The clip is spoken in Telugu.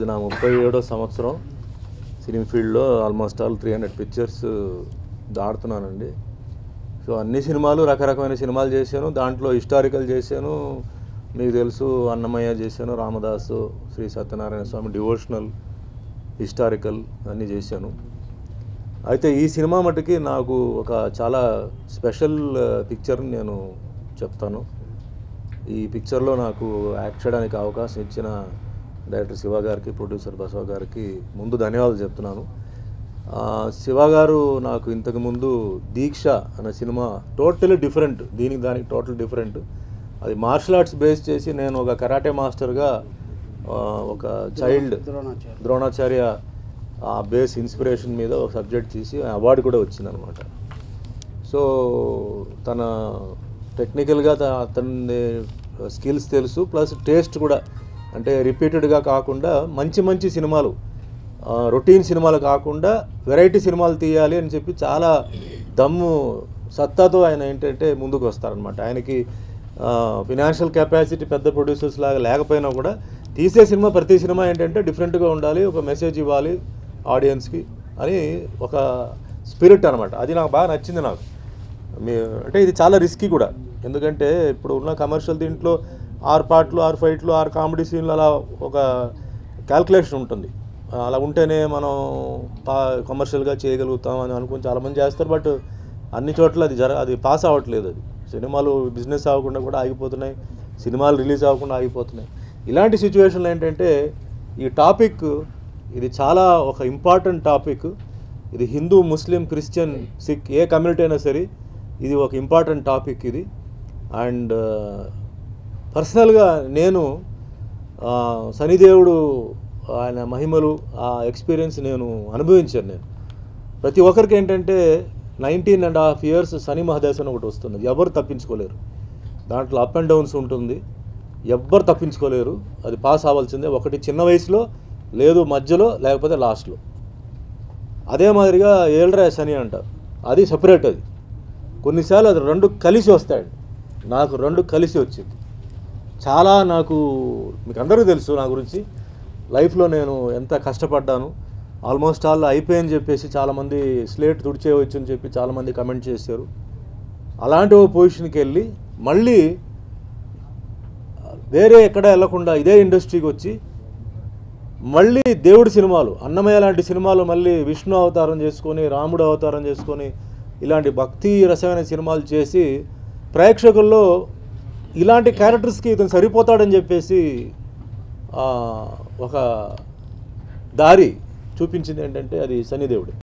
ఇది నా ముప్పై ఏడో సంవత్సరం సినిమా ఫీల్డ్లో almost all three hundred pictures దాడుతున్నానండి సో అన్ని సినిమాలు రకరకమైన సినిమాలు చేశాను దాంట్లో హిస్టారికల్ చేశాను మీకు తెలుసు అన్నమయ్య చేశాను రామదాసు శ్రీ సత్యనారాయణ స్వామి డివోషనల్ హిస్టారికల్ అన్నీ చేశాను అయితే ఈ సినిమా మటుకి నాకు ఒక చాలా స్పెషల్ పిక్చర్ని నేను చెప్తాను ఈ పిక్చర్లో నాకు యాక్ట్ చేయడానికి అవకాశం ఇచ్చిన డైరెక్టర్ శివ గారికి ప్రొడ్యూసర్ బసవ గారికి ముందు ధన్యవాదాలు చెప్తున్నాను ఆ, శివ గారు నాకు ఇంతకుముందు దీక్ష అనే సినిమా టోటలీ డిఫరెంట్ దీనికి దానికి టోటల్ డిఫరెంట్ అది మార్షల్ ఆర్ట్స్ బేస్ చేసి నేను ఒక కరాటే మాస్టర్గా ఆ, ఒక చైల్డ్ ద్రోణాచార్య ద్రోణాచార్య ఆ బేస్ ఇన్స్పిరేషన్ మీద ఒక సబ్జెక్ట్ తీసి అవార్డు కూడా వచ్చిందనమాట సో తన టెక్నికల్గా త- అతని స్కిల్స్ తెలుసు ప్లస్ టేస్ట్ కూడా అంటే రిపీటెడ్గా కాకుండా మంచి మంచి సినిమాలు రొటీన్ సినిమాలు కాకుండా వెరైటీ సినిమాలు తీయాలి అని చెప్పి చాలా దమ్ము సత్తాతో ఆయన ఏంటంటే ముందుకు వస్తారనమాట ఆయనకి ఫినాన్షియల్ కెపాసిటీ పెద్ద ప్రొడ్యూసర్స్ లాగా లేకపోయినా కూడా తీసే సినిమా ప్రతి సినిమా ఏంటంటే డిఫరెంట్గా ఉండాలి ఒక మెసేజ్ ఇవ్వాలి ఆడియన్స్కి అని ఒక స్పిరిట్ అనమాట అది నాకు బాగా నచ్చింది నాకు మీ అంటే ఇది చాలా రిస్కీ కూడా ఎందుకంటే ఇప్పుడు ఉన్న కమర్షియల్ దీంట్లో ఆరు పాటలు ఆరు ఫైట్లు ఆరు కామెడీ సీన్లు అలా ఒక క్యాల్కులేషన్ ఉంటుంది అలా ఉంటేనే మనం పా కమర్షియల్గా చేయగలుగుతాం అని అనుకుని చాలామంది చేస్తారు బట్ అన్ని చోట్ల అది జర అది పాస్ అవ్వట్లేదు అది సినిమాలు బిజినెస్ అవ్వకుండా కూడా ఆగిపోతున్నాయి సినిమాలు రిలీజ్ అవ్వకుండా ఆగిపోతున్నాయి ఇలాంటి సిచ్యువేషన్లు ఏంటంటే ఈ టాపిక్ ఇది చాలా ఒక ఇంపార్టెంట్ టాపిక్ ఇది హిందూ ముస్లిం క్రిస్టియన్ సిక్ ఏ కమ్యూనిటీ అయినా సరే ఇది ఒక ఇంపార్టెంట్ టాపిక్ ఇది అండ్ పర్సనల్గా నేను ఆ, శనిదేవుడు ఆయన మహిమలు ఆ ఎక్స్పీరియన్స్ నేను అనుభవించాను నేను ప్రతి ఒక్కరికి ఏంటంటే nineteen and half years Shani మహాదశ అని ఒకటి వస్తుంది ఎవరు తప్పించుకోలేరు దాంట్లో అప్ అండ్ డౌన్స్ ఉంటుంది ఎవ్వరు తప్పించుకోలేరు అది పాస్ అవ్వాల్సిందే ఒకటి చిన్న వయసులో లేదు మధ్యలో లేకపోతే లాస్ట్లో అదే మాదిరిగా ఏళ్ళరా శని అంటారు అది సపరేట్ అది కొన్నిసార్లు అది రెండు కలిసి వస్తాయండి నాకు రెండు కలిసి వచ్చింది చాలా నాకు మీకు అందరికీ తెలుసు నా గురించి లైఫ్లో నేను ఎంత కష్టపడ్డాను ఆల్మోస్ట్ ఆల్ అయిపోయని చెప్పేసి చాలామంది స్లేట్ తుడిచేయవచ్చు అని చెప్పి చాలామంది కమెంట్ చేశారు అలాంటి ఓ పొజిషన్కి వెళ్ళి మళ్ళీ వేరే ఎక్కడ వెళ్లకుండా ఇదే ఇండస్ట్రీకి వచ్చి మళ్ళీ దేవుడి సినిమాలు అన్నమయ్య లాంటి సినిమాలు మళ్ళీ విష్ణు అవతారం చేసుకొని రాముడు అవతారం చేసుకొని ఇలాంటి భక్తి రసమైన సినిమాలు చేసి ప్రేక్షకుల్లో ఇలాంటి క్యారెక్టర్స్కి ఇతను సరిపోతాడని చెప్పేసి ఆ, ఒక దారి చూపించింది ఏంటంటే అది శనిదేవుడు